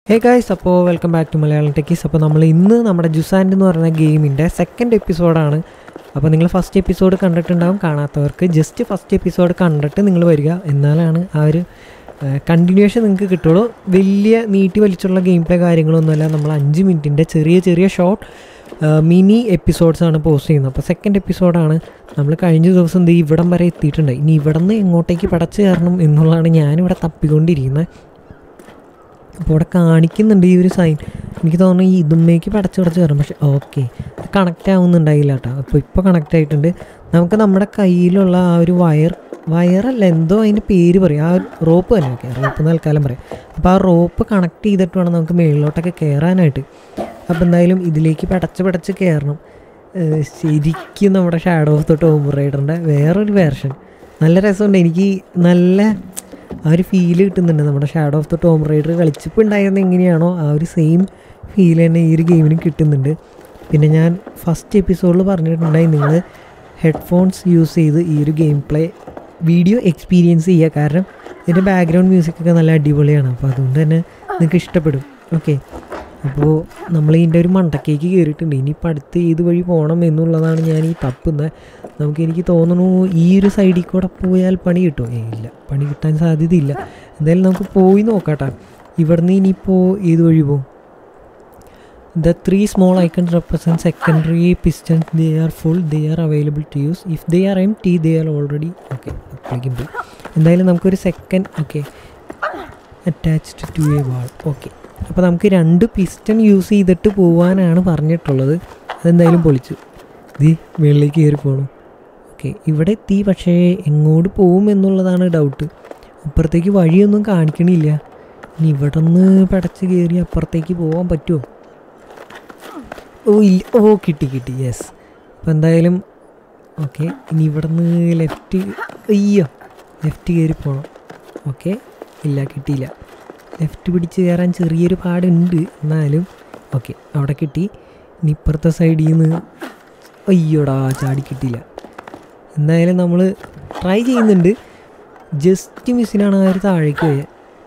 ഹേ guys അപ്പോൾ welcome back to Malayalam techies അപ്പോൾ നമ്മൾ ഇന്ന് നമ്മുടെ ജുസാൻഡ് എന്ന് പറയുന്ന ഗെയിമിൻ്റെ സെക്കൻഡ് എപ്പിസോഡാണ് അപ്പോൾ നിങ്ങൾ ഫസ്റ്റ് എപ്പിസോഡ് കണ്ടിട്ടുണ്ടാവും കാണാത്തവർക്ക് ജസ്റ്റ് ഫസ്റ്റ് എപ്പിസോഡ് കണ്ടിട്ട് നിങ്ങൾ വരിക എന്നാലാണ് ആ ഒരു കണ്ടിന്യൂഷൻ നിങ്ങൾക്ക് കിട്ടുള്ളൂ വലിയ നീട്ടി വലിച്ചുള്ള ഗെയിം പ്ലേ കാര്യങ്ങളൊന്നുമല്ല നമ്മൾ അഞ്ച് മിനിറ്റിൻ്റെ ചെറിയ ചെറിയ ഷോർട്ട് മിനി എപ്പിസോഡ്സ് ആണ് പോസ്റ്റ് ചെയ്യുന്നത് അപ്പോൾ സെക്കൻഡ് എപ്പിസോഡാണ് നമ്മൾ കഴിഞ്ഞ ദിവസം ദേ ഇവിടം വരെ എത്തിയിട്ടുണ്ട് ഇനി ഇവിടെ നിന്ന് എങ്ങോട്ടേക്ക് പടച്ച് കയറണം എന്നുള്ളതാണ് ഞാനിവിടെ തപ്പിക്കൊണ്ടിരിക്കുന്നത് അപ്പോൾ ഇവിടെ കാണിക്കുന്നുണ്ട് ഈ ഒരു സൈൻ എനിക്ക് തോന്നുന്നു ഈ ഇതുമ്മേക്ക് പടച്ച് പടച്ച് കയറും പക്ഷെ ഓക്കെ കണക്റ്റ് ആവുന്നുണ്ടായില്ല കേട്ടോ അപ്പോൾ ഇപ്പോൾ കണക്റ്റ് ആയിട്ടുണ്ട് നമുക്ക് നമ്മുടെ കയ്യിലുള്ള ആ ഒരു വയർ വയറല്ല എന്തോ അതിൻ്റെ പേര് പറയും ആ ഒരു റോപ്പ് തന്നെ ഓക്കെ റോപ്പ് തൽക്കാലം പറയാം അപ്പോൾ ആ റോപ്പ് കണക്ട് ചെയ്തിട്ട് വേണം നമുക്ക് മുകളിലോട്ടൊക്കെ കയറാനായിട്ട് അപ്പോൾ എന്തായാലും ഇതിലേക്ക് പടച്ച് പടച്ച് കയറണം ഏഹ് ശരിക്കും നമ്മുടെ ഷാഡോ ഓഫ് ദ ടോം റൈഡറിൻ്റെ വേറൊരു വേർഷൻ നല്ല രസമുണ്ട് എനിക്ക് നല്ല ആ ഒരു ഫീല് കിട്ടുന്നുണ്ട് നമ്മുടെ Shadow of the Tomb Raider കളിച്ചപ്പോൾ ഉണ്ടായിരുന്ന എങ്ങനെയാണോ ആ ഒരു സെയിം ഫീൽ തന്നെ ഈ ഒരു ഗെയിമിന് കിട്ടുന്നുണ്ട് പിന്നെ ഞാൻ ഫസ്റ്റ് എപ്പിസോഡിൽ പറഞ്ഞിട്ടുണ്ടായി നിങ്ങൾ ഹെഡ്ഫോൺസ് യൂസ് ചെയ്ത് ഈ ഒരു ഗെയിം പ്ലേ വീഡിയോ എക്സ്പീരിയൻസ് ചെയ്യുക കാരണം ഇതിൻ്റെ ബാക്ക്ഗ്രൗണ്ട് മ്യൂസിക്കൊക്കെ നല്ല അടിപൊളിയാണ് അപ്പോൾ അതുകൊണ്ട് തന്നെ നിങ്ങൾക്ക് ഇഷ്ടപ്പെടും ഓക്കെ അപ്പോൾ നമ്മൾ ഇതിൻ്റെ ഒരു മണ്ടക്കേക്ക് കയറിയിട്ടുണ്ട് ഇനിയിപ്പോൾ അടുത്ത് ഏത് വഴി പോകണം എന്നുള്ളതാണ് ഞാൻ ഈ തപ്പുന്നത് നമുക്ക് എനിക്ക് തോന്നുന്നു ഈ ഒരു സൈഡിൽ കൂടെ പോയാൽ പണി കിട്ടുമോ ഏ ഇല്ല പണി കിട്ടാൻ സാധ്യതയില്ല എന്തായാലും നമുക്ക് പോയി നോക്കാട്ടെ ഇവിടുന്ന് ഇനിയിപ്പോൾ ഏത് വഴി പോകും the three small icons represent secondary pistons they are full they are available to use if they are empty they are already okay അപ്പോഴേക്കും പോയി എന്തായാലും നമുക്കൊരു second okay attached to a wall okay അപ്പോൾ നമുക്ക് രണ്ട് piston use ചെയ്തിട്ട് പോകാനാണ് പറഞ്ഞിട്ടുള്ളത് അതെന്തായാലും പൊളിച്ചു ഇത് മുകളിലേക്ക് കയറി പോകണം ഓക്കെ ഇവിടെ എത്തി പക്ഷേ എങ്ങോട്ട് പോകും എന്നുള്ളതാണ് ഡൗട്ട് അപ്പുറത്തേക്ക് വഴിയൊന്നും കാണിക്കണില്ല ഇനി ഇവിടെ നിന്ന് പടച്ച് കയറി അപ്പുറത്തേക്ക് പോകാൻ പറ്റുമോ ഓ ഇല്ല ഓ കിട്ടി കിട്ടി യെസ് അപ്പോൾ എന്തായാലും ഓക്കെ ഇനി ഇവിടെ നിന്ന് ലെഫ്റ്റ് അയ്യോ ലെഫ്റ്റ് കയറി പോകണം ഓക്കെ ഇല്ല കിട്ടിയില്ല ലെഫ്റ്റ് പിടിച്ച് കയറാൻ ചെറിയൊരു പാടുണ്ട് എന്നാലും ഓക്കെ അവിടെ കിട്ടി ഇനി ഇപ്പുറത്തെ സൈഡിൽ നിന്ന് അയ്യോടാ ചാടി കിട്ടിയില്ല എന്തായാലും നമ്മൾ ട്രൈ ചെയ്യുന്നുണ്ട് ജസ്റ്റ് മിസ്സിനാണ് ആ ഒരു താഴേക്ക് പോയത്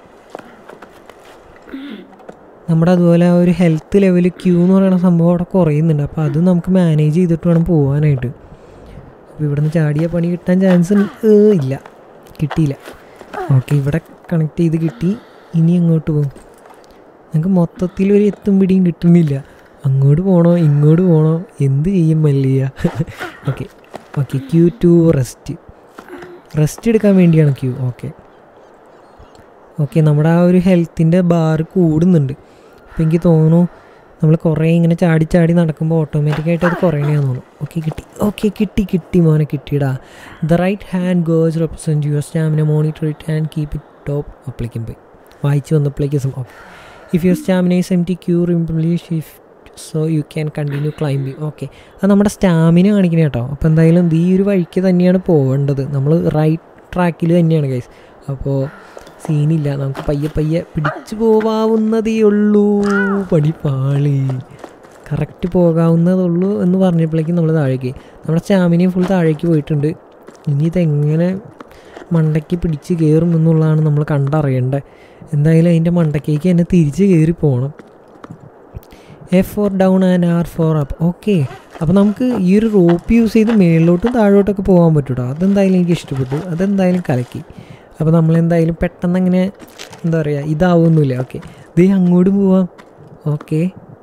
നമ്മുടെ അതുപോലെ ആ ഒരു ഹെൽത്ത് ലെവൽ ക്യൂ എന്ന് പറയുന്ന സംഭവം അവിടെ കുറയുന്നുണ്ട് അപ്പോൾ അത് നമുക്ക് മാനേജ് ചെയ്തിട്ട് വേണം പോകാനായിട്ട് അപ്പോൾ ഇവിടുന്ന് ചാടിയ പണി കിട്ടാൻ ചാൻസ് ഇല്ല കിട്ടിയില്ല ഓക്കെ ഇവിടെ കണക്ട് ചെയ്ത് കിട്ടി ഇനി എങ്ങോട്ട് പോകും നമുക്ക് മൊത്തത്തിൽ ഒരു എത്തും പിടിയും കിട്ടുന്നില്ല അങ്ങോട്ട് പോകണോ ഇങ്ങോട്ട് പോകണോ എന്ത് ചെയ്യും മല്ലിയ okay okay Q to rest rest എടുക്കാൻ വേണ്ടിയാണ് ക്യൂ ഓക്കെ ഓക്കെ നമ്മുടെ ആ ഒരു ഹെൽത്തിൻ്റെ ബാർ കൂടുന്നുണ്ട് അപ്പോൾ എനിക്ക് തോന്നുന്നു നമ്മൾ കുറേ ഇങ്ങനെ ചാടി ചാടി നടക്കുമ്പോൾ ഓട്ടോമാറ്റിക്കായിട്ട് അത് കുറയണേന്ന് തോന്നുന്നു ഓക്കെ കിട്ടി ഓക്കെ കിട്ടി കിട്ടി മോനെ കിട്ടിയിടാ the right hand gears represent your stamina monitor it and keep it top അപ്ലിക്കും പോയി വായിച്ച് വന്നപ്പോഴേക്കും okay if your stamina is empty Q replenish if so you can continue climbing okay അത് നമ്മുടെ സ്റ്റാമിന കാണിക്കണേ കേട്ടോ അപ്പോൾ എന്തായാലും ഈ ഒരു വഴിക്ക് തന്നെയാണ് പോകേണ്ടത് നമ്മൾ റൈറ്റ് ട്രാക്കിൽ തന്നെയാണ് ഗൈസ് അപ്പോൾ സീനില്ല നമുക്ക് പയ്യെ പയ്യെ പിടിച്ചു പോവാവുന്നതേ ഉള്ളൂ പടിപ്പാളി കറക്റ്റ് പോകാവുന്നതുള്ളൂ എന്ന് പറഞ്ഞപ്പോഴേക്കും നമ്മൾ താഴേക്ക് നമ്മുടെ സ്റ്റാമിനയും ഫുൾ താഴേക്ക് പോയിട്ടുണ്ട് ഇനി ഇതെങ്ങനെ മണ്ടയ്ക്ക് പിടിച്ച് കയറും എന്നുള്ളതാണ് നമ്മൾ കണ്ടറിയേണ്ടത് എന്തായാലും അതിൻ്റെ മണ്ടക്കേക്ക് തന്നെ തിരിച്ച് കയറി പോകണം F four down and R four up okay അപ്പോൾ നമുക്ക് ഈ ഒരു റോപ്പ് യൂസ് ചെയ്ത് മേളിലോട്ടും താഴോട്ടൊക്കെ പോകാൻ പറ്റൂട്ടോ അതെന്തായാലും എനിക്ക് ഇഷ്ടപ്പെട്ടു അതെന്തായാലും കലക്കി അപ്പോൾ നമ്മളെന്തായാലും പെട്ടെന്ന് അങ്ങനെ എന്താ പറയുക ഇതാവുന്നില്ല ഓക്കെ ഇത് അങ്ങോട്ട് പോവാം ഓക്കെ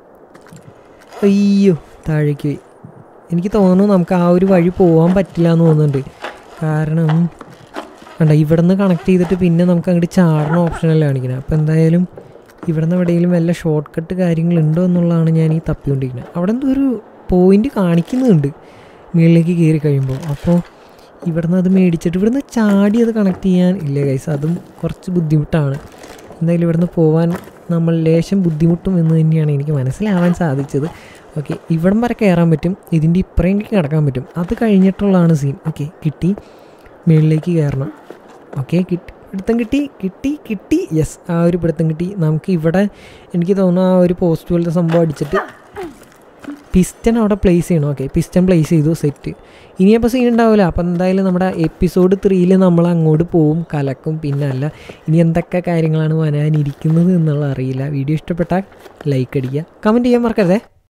അയ്യോ താഴേക്ക് പോയി എനിക്ക് തോന്നുന്നു നമുക്ക് ആ ഒരു വഴി പോകാൻ പറ്റില്ല എന്ന് തോന്നുന്നുണ്ട് കാരണം കണ്ട ഇവിടെ നിന്ന് കണക്ട് ചെയ്തിട്ട് പിന്നെ നമുക്ക് അങ്ങോട്ട് ചാടണ ഓപ്ഷനല്ല കാണിക്കുന്നത് അപ്പോൾ എന്തായാലും ഇവിടെ നിന്ന് എവിടെയെങ്കിലും വല്ല ഷോർട്ട് കട്ട് കാര്യങ്ങളുണ്ടോ എന്നുള്ളതാണ് ഞാൻ ഈ തപ്പിക്കൊണ്ടിരിക്കുന്നത് അവിടെ എന്തോ ഒരു പോയിന്റ് കാണിക്കുന്നുണ്ട് മുകളിലേക്ക് കയറി കഴിയുമ്പോൾ അപ്പോൾ ഇവിടെ നിന്ന് അത് മേടിച്ചിട്ട് ഇവിടെ നിന്ന് ചാടി അത് കണക്ട് ചെയ്യാൻ ഇല്ല കൈസ് അതും കുറച്ച് ബുദ്ധിമുട്ടാണ് എന്തായാലും ഇവിടെ നിന്ന് പോകാൻ നമ്മൾ ലേശം ബുദ്ധിമുട്ടും എന്ന് തന്നെയാണ് എനിക്ക് മനസ്സിലാവാൻ സാധിച്ചത് ഓക്കെ ഇവിടം വരെ കയറാൻ പറ്റും ഇതിൻ്റെ ഇപ്പുറം എനിക്ക് കിടക്കാൻ പറ്റും അത് കഴിഞ്ഞിട്ടുള്ളതാണ് സീൻ ഓക്കെ കിട്ടി മുകളിലേക്ക് കയറണം ഓക്കെ കിട്ടി പിടുത്തം കിട്ടി കിട്ടി കിട്ടി യെസ് ആ ഒരു പിടുത്തം കിട്ടി നമുക്ക് ഇവിടെ എനിക്ക് തോന്നുന്നു ആ ഒരു പോസ്റ്റ് പോലത്തെ സംഭവം അടിച്ചിട്ട് പിസ്റ്റൺ അവിടെ പ്ലേസ് ചെയ്യണം ഓക്കെ പിസ്റ്റൺ പ്ലേസ് ചെയ്തു സെറ്റ് ഇനിയപ്പോൾ സീൻ ഉണ്ടാവില്ല അപ്പോൾ എന്തായാലും നമ്മുടെ എപ്പിസോഡ് ത്രീയിൽ നമ്മൾ അങ്ങോട്ട് പോവും കലക്കും പിന്നെ അല്ല ഇനി എന്തൊക്കെ കാര്യങ്ങളാണ് വരാനിരിക്കുന്നത് എന്നുള്ള അറിയില്ല വീഡിയോ ഇഷ്ടപ്പെട്ടാൽ ലൈക്ക് അടിക്കുക കമൻറ്റ് ചെയ്യാൻ മറക്കരുതേ